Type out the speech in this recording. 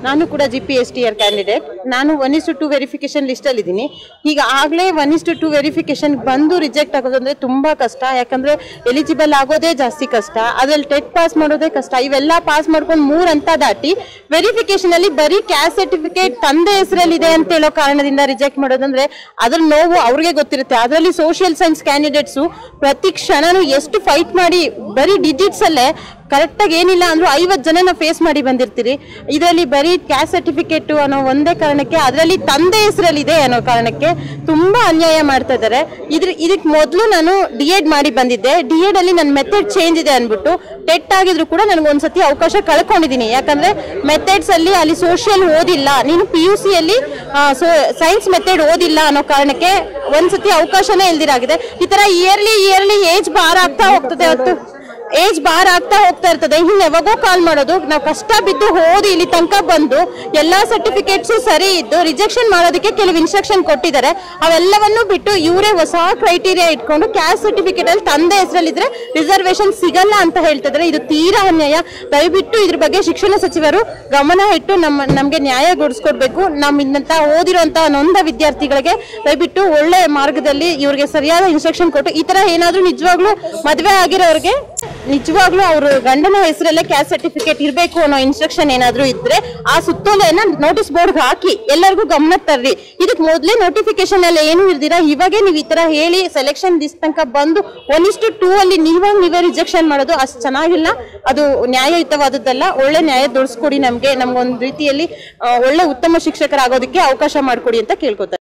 ನಾನು ಕೂಡ G P S T R candidate ನಾನು one is to two verification ಲಿಸ್ಟಲ್ಲಿ ಇದ್ದೀನಿ ಈಗ ಆಗಲೇ one is to two verification ಬಂದು ರಿಜೆಕ್ಟ್ ಆಗೋದಂದ್ರೆ ತುಂಬ ಕಷ್ಟ ಯಾಕಂದರೆ ಎಲಿಜಿಬಲ್ ಆಗೋದೇ ಜಾಸ್ತಿ ಕಷ್ಟ ಅದ್ರಲ್ಲಿ ಟೆಟ್ ಪಾಸ್ ಮಾಡೋದೇ ಕಷ್ಟ ಇವೆಲ್ಲ ಪಾಸ್ ಮಾಡ್ಕೊಂಡು ಮೂರು ಅಂತ ದಾಟಿ ವೆರಿಫಿಕೇಶನಲ್ಲಿ ಬರೀ ಕ್ಯಾಸ್ಟ್ ಸರ್ಟಿಫಿಕೇಟ್ ತಂದೆ ಹೆಸರಲ್ಲಿದೆ ಅಂತ ಹೇಳೋ ಕಾರಣದಿಂದ ರಿಜೆಕ್ಟ್ ಮಾಡೋದಂದ್ರೆ ಅದ್ರ ನೋವು ಅವ್ರಿಗೆ ಗೊತ್ತಿರುತ್ತೆ ಅದರಲ್ಲಿ ಸೋಷಿಯಲ್ ಸೈನ್ಸ್ ಕ್ಯಾಂಡಿಡೇಟ್ಸು ಪ್ರತಿ ಕ್ಷಣನೂ ಎಷ್ಟು ಫೈಟ್ ಮಾಡಿ ಬರೀ ಡಿಜಿಟ್ಸ್ ಅಲ್ಲೇ ಕರೆಕ್ಟಾಗಿ ಏನಿಲ್ಲ ಅಂದ್ರೂ ಐವತ್ತು ಜನನ ಫೇಸ್ ಮಾಡಿ ಬಂದಿರ್ತೀರಿ ಇದರಲ್ಲಿ ಬರೀ ಕ್ಯಾಸ್ಟ್ ಸರ್ಟಿಫಿಕೇಟ್ ಅನ್ನೋ ಒಂದೇ ಕಾರಣಕ್ಕೆ ಅದರಲ್ಲಿ ತಂದೆ ಹೆಸರಲ್ಲಿದೆ ಅನ್ನೋ ಕಾರಣಕ್ಕೆ ತುಂಬಾ ಅನ್ಯಾಯ ಮಾಡ್ತಾ ಇದ್ದಾರೆ ಇದ್ರ ಇದಕ್ಕೆ ಮೊದಲು ನಾನು ಡಿ ಎಡ್ ಮಾಡಿ ಬಂದಿದ್ದೆ ಡಿ ಎಡ್ ಅಲ್ಲಿ ನನ್ನ ಮೆಥಡ್ ಚೇಂಜ್ ಇದೆ ಅಂದ್ಬಿಟ್ಟು ಟೆಟ್ ಆಗಿದ್ರು ಕೂಡ ನನಗೆ ಒಂದ್ಸತಿ ಅವಕಾಶ ಕಳ್ಕೊಂಡಿದ್ದೀನಿ ಯಾಕಂದ್ರೆ ಮೆಥಡ್ಸ್ ಅಲ್ಲಿ ಅಲ್ಲಿ ಸೋಷಿಯಲ್ ಓದಿಲ್ಲ ನೀನು ಪಿ ಯು ಸಿ ಅಲ್ಲಿ ಸೈನ್ಸ್ ಮೆಥಡ್ ಓದಿಲ್ಲ ಅನ್ನೋ ಕಾರಣಕ್ಕೆ ಒಂದ್ಸತಿ ಅವಕಾಶನೇ ಇಲ್ದಿರಾಗಿದೆ ಈ ತರ ಇಯರ್ಲಿ ಇಯರ್ಲಿ ಏಜ್ ಬಾರ್ ಆಗ್ತಾ ಹೋಗ್ತದೆ ಹೊತ್ತು ಏಜ್ ಬಾರ್ ಆಗ್ತಾ ಹೋಗ್ತಾ ಇರ್ತದೆ ಇನ್ನು ಯಾವಾಗೋ ಕಾಲ್ ಮಾಡೋದು ನಾವು ಕಷ್ಟ ಬಿದ್ದು ಓದಿ ಇಲ್ಲಿ ತನಕ ಬಂದು ಎಲ್ಲಾ ಸರ್ಟಿಫಿಕೇಟ್ಸು ಸರಿ ಇದ್ದು ರಿಜೆಕ್ಷನ್ ಮಾಡೋದಕ್ಕೆ ಕೆಲವು ಇನ್ಸ್ಟ್ರಕ್ಷನ್ ಕೊಟ್ಟಿದ್ದಾರೆ ಅವೆಲ್ಲವನ್ನು ಬಿಟ್ಟು ಇವರೇ ಹೊಸ ಕ್ರೈಟೀರಿಯಾ ಇಟ್ಕೊಂಡು ಕ್ಯಾಸ್ಟ್ ಸರ್ಟಿಫಿಕೇಟ್ ಅಲ್ಲಿ ತಂದೆ ಹೆಸರಲ್ಲಿದ್ರೆ ರಿಸರ್ವೇಶನ್ ಸಿಗಲ್ಲ ಅಂತ ಹೇಳ್ತಿದ್ದಾರೆ ಇದು ತೀರಾ ಅನ್ಯಾಯ ದಯವಿಟ್ಟು ಇದ್ರ ಬಗ್ಗೆ ಶಿಕ್ಷಣ ಸಚಿವರು ಗಮನ ಇಟ್ಟು ನಮ್ಮ ನಮಗೆ ನ್ಯಾಯ ಗೊಡಿಸ್ಕೊಡ್ಬೇಕು ನಮ್ಮ ಇನ್ನಂತ ಓದಿರೋಂತ ನೊಂದ ವಿದ್ಯಾರ್ಥಿಗಳಿಗೆ ದಯವಿಟ್ಟು ಒಳ್ಳೆ ಮಾರ್ಗದಲ್ಲಿ ಇವ್ರಿಗೆ ಸರಿಯಾದ ಇನ್ಸ್ಟ್ರಕ್ಷನ್ ಕೊಟ್ಟು ಈ ತರ ಏನಾದ್ರೂ ನಿಜವಾಗ್ಲೂ ಮದುವೆ ಆಗಿರೋರಿಗೆ ನಿಜವಾಗ್ಲೂ ಅವರು ಗಂಡನ ಹೆಸರಲ್ಲೇ ಕ್ಯಾಸ್ಟ್ ಸರ್ಟಿಫಿಕೇಟ್ ಇರಬೇಕು ಅನ್ನೋ ಇನ್ಸ್ಟ್ರಕ್ಷನ್ ಏನಾದ್ರೂ ಇದ್ರೆ ಆ ಸುತ್ತೋಲೆಯನ್ನ ನೋಟಿಸ್ ಬೋರ್ಡ್ ಹಾಕಿ ಎಲ್ಲರಿಗೂ ಗಮನ ತರ್ರಿ ಇದಕ್ಕೆ ಮೊದಲೇ ನೋಟಿಫಿಕೇಶನ್ ಅಲ್ಲಿ ಏನು ಇರ್ದಿರಾ ಇವಾಗೆ ನೀವು ಈ ತರ ಹೇಳಿ ಸೆಲೆಕ್ಷನ್ ದಿಸ್ ತನಕ ಬಂದು ಒನ್ ಇಷ್ಟು ಟೂ ಅಲ್ಲಿ ನೀವಾಗ ನೀವೇ ರಿಜೆಕ್ಷನ್ ಮಾಡೋದು ಅಷ್ಟು ಚೆನ್ನಾಗಿಲ್ಲ ಅದು ನ್ಯಾಯಯುತವಾದದ್ದಲ್ಲ ಒಳ್ಳೆ ನ್ಯಾಯ ದೊಡ್ಸ್ಕೊಡಿ ನಮ್ಗೆ ನಮ್ಗೊಂದ್ ರೀತಿಯಲ್ಲಿ ಆ, ಒಳ್ಳೆ ಉತ್ತಮ ಶಿಕ್ಷಕರಾಗೋದಕ್ಕೆ ಅವಕಾಶ ಮಾಡ್ಕೊಡಿ ಅಂತ ಕೇಳ್ಕೊತಾರೆ